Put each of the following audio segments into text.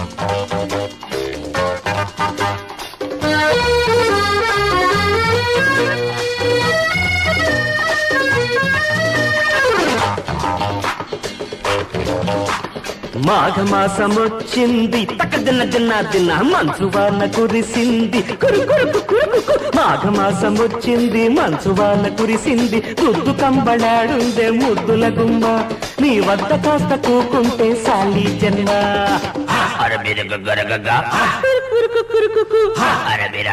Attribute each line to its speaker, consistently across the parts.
Speaker 1: మాఘమాసమొచ్చింది తక దిన దిన దిన మంచు వాన కురిసింది కురు కురు కు కురు కు కు. మాఘమాసమొచ్చింది మంచు వాన కురిసింది ముద్దు కంబళాడుందే ముద్దుల గుమ్మ నీ వద్ద కాస్త కూకుంటే సాలి జన్మ
Speaker 2: అరబిర గగ్గరగగ్గ అరబిర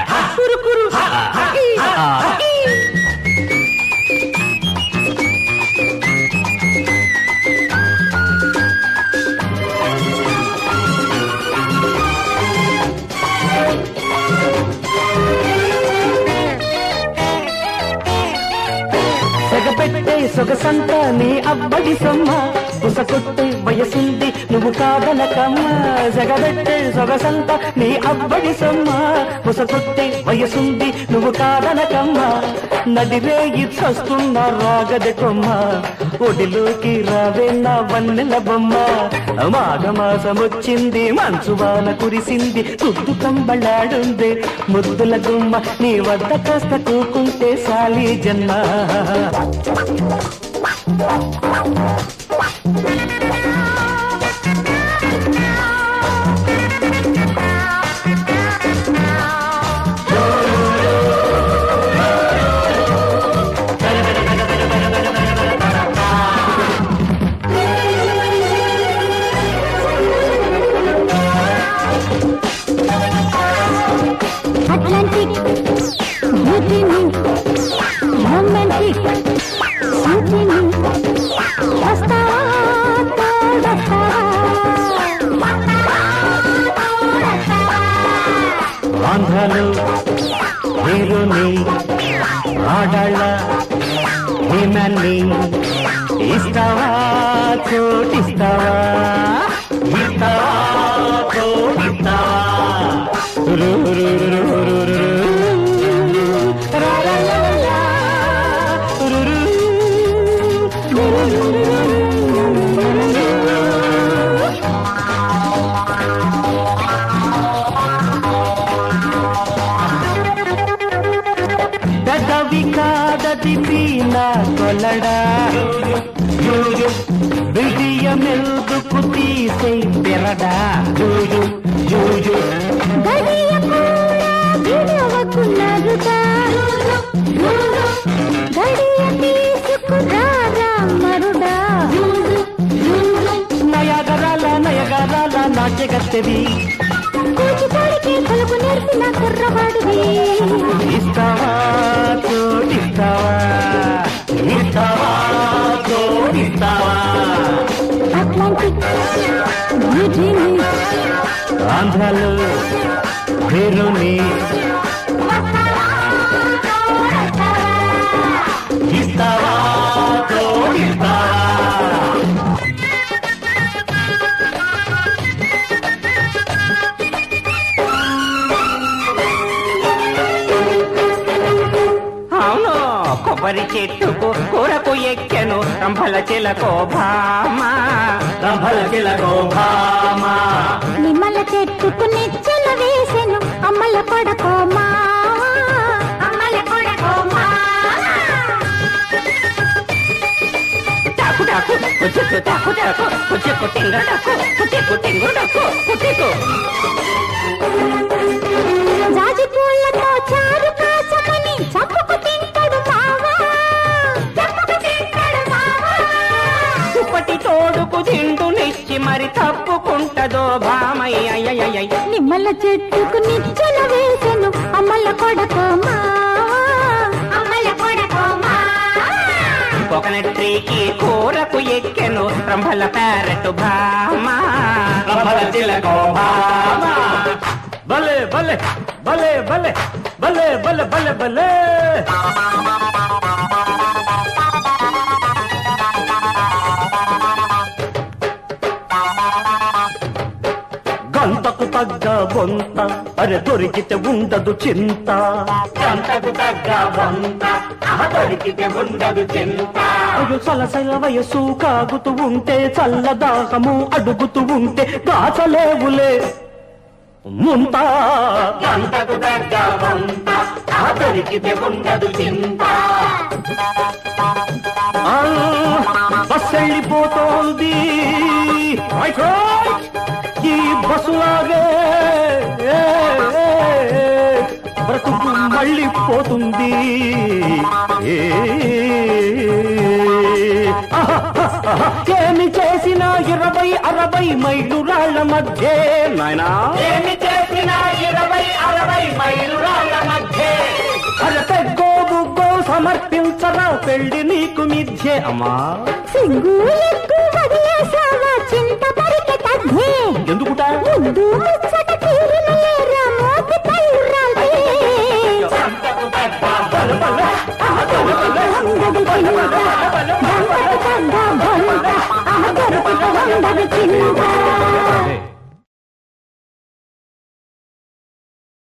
Speaker 1: సెగపెట్టే సొగసంత నీ అబ్బడి సొమ్మ బుసకొట్టే వయసుంది నువ్వు కాదనకమ్మ సెగబెట్టే సొగసంత నీ అబ్బడి సొమ్మ బుసకొట్టే వయసుంది నువ్వు కాదనకమ్మ నడిరే ఇచ్చొస్తున్న రాగది కొమ్మ ఒడిలోకి రావే నా వన్నెల బొమ్మ మాఘమాసమొచ్చింది మంచు వాన కురిసింది తుద్దు కంబళాడుంది ముద్దుల గుమ్మ నీ వద్ద కాస్త కూకుంటే సాలి జన్మ
Speaker 3: అట్లాంటిక్ బ్యూటీని రొమాంటిక్ బ్యూటీని వస్తావా
Speaker 1: ఆంధ్రలో హీరోని ఆడాళ్ళ హేమాన్ని ఇస్తావా చోటిస్తావా ఇస్తావా చోటిస్తావా రు, రు, రు, రు, రు, రు, రు. రా, రా, రా, రా, రా. రు, రు. రు, రు, రు, రు, రు. పెదవి కాదది పీన కొలడా బిడియమెల్దుకు తీసే పెరడా జూజు జూజు
Speaker 3: గడియ కూడా విడవకున్నరుగా గడియ తీసుకురారా మరుడా
Speaker 1: నయగరాల నయగరాల నాట్యగత్తెవి
Speaker 3: కూచిపూడికి కొలుపు నేర్పిన కుర్రవాడివి
Speaker 1: ఇస్తావా చోటిస్తావా ఇస్తావా చోటిస్తావా
Speaker 3: అట్లాంటిక్ బ్యూటీని
Speaker 1: ఆంధ్రలో హీరోని ఇస్తావా చోటిస్తావా అవును కొబ్బరి చెట్టుకు కూరకు ఎక్కెను రంభల చిలకో భామ రంభల చిలకో భామ
Speaker 3: నిమ్మల చెట్టుకు నెచ్చల వేసెను అమ్మల కొడకోమా అమ్మల కొడకోమా
Speaker 1: టాకు టాకు కుచ్చుకు టాకు టాకు కుచ్చుకు టింగడకు కుచ్చుకు టింగుడకు కుచ్చుకు
Speaker 3: జాజి పూలతో చారు కాచమని చంపుకు తింటాడు మావా చంపుకు తింటాడు మావా
Speaker 1: దుప్పటి తోడుకు దిండునిచ్చి మరి తప్పుకుంటదో భామయ్య
Speaker 3: నిమ్మల చెట్టుకు నిచ్చల వేసెను అమ్మల కొడకోమా అమ్మల కొడకోమా
Speaker 1: కోకోనట్ ట్రీకి కూరకు ఎక్కెను రంభల ప్యారెట్ భామ రంభల చిలకో భామ భలే భలే భలే భలే భలే భలే భలే భలే గంతకు తగ్గ బొంత అరే దొరికితే ఉండదు చింత
Speaker 2: గంటకు తగ్గ వంత ఆహా దొరికితే ఉండదు చింత
Speaker 1: అయ్యో సలసల వయసు కాగుతూ ఉంటే చల్లదాహము అడుగుతూ ఉంటే దాచలేవులే ముంత
Speaker 2: గంటకు తగ్గ వంత ఆహా దొరికితే ఉండదు చింత
Speaker 1: ఆ, బస్ వెళ్ళిపోతోంది రైట్, రైట్. ఈ బస్సులాగే ఏ, ఏ, ఏ, బ్రతుకు మళ్ళీ పోతుంది ఏ, ఆహా, ఆహా, ఏమి చేసినా ఇరవై అరవై మైలు రాళ్ల మధ్య నాయనా
Speaker 2: ఏమి చేసినా ఇరవై అరవై మైలురాళ్ళ మధ్య
Speaker 1: అరతే గోబుగ్గో సమర్పించరా పెళ్లి నీకు మిథ్యే అమ్మా
Speaker 3: సింగు ఎక్కువ వదిలేసావా చింత పరిక తగ్గే
Speaker 1: ఎందుకుట
Speaker 3: ముందు ముచ్చట తీరిన లేరా మోతి తల్లురాలే
Speaker 2: గంటకు తగ్గ
Speaker 3: ఉండదు చింత గంటకు తగ్గ బొంత ఆ దొరుకుత ఉండదు చింత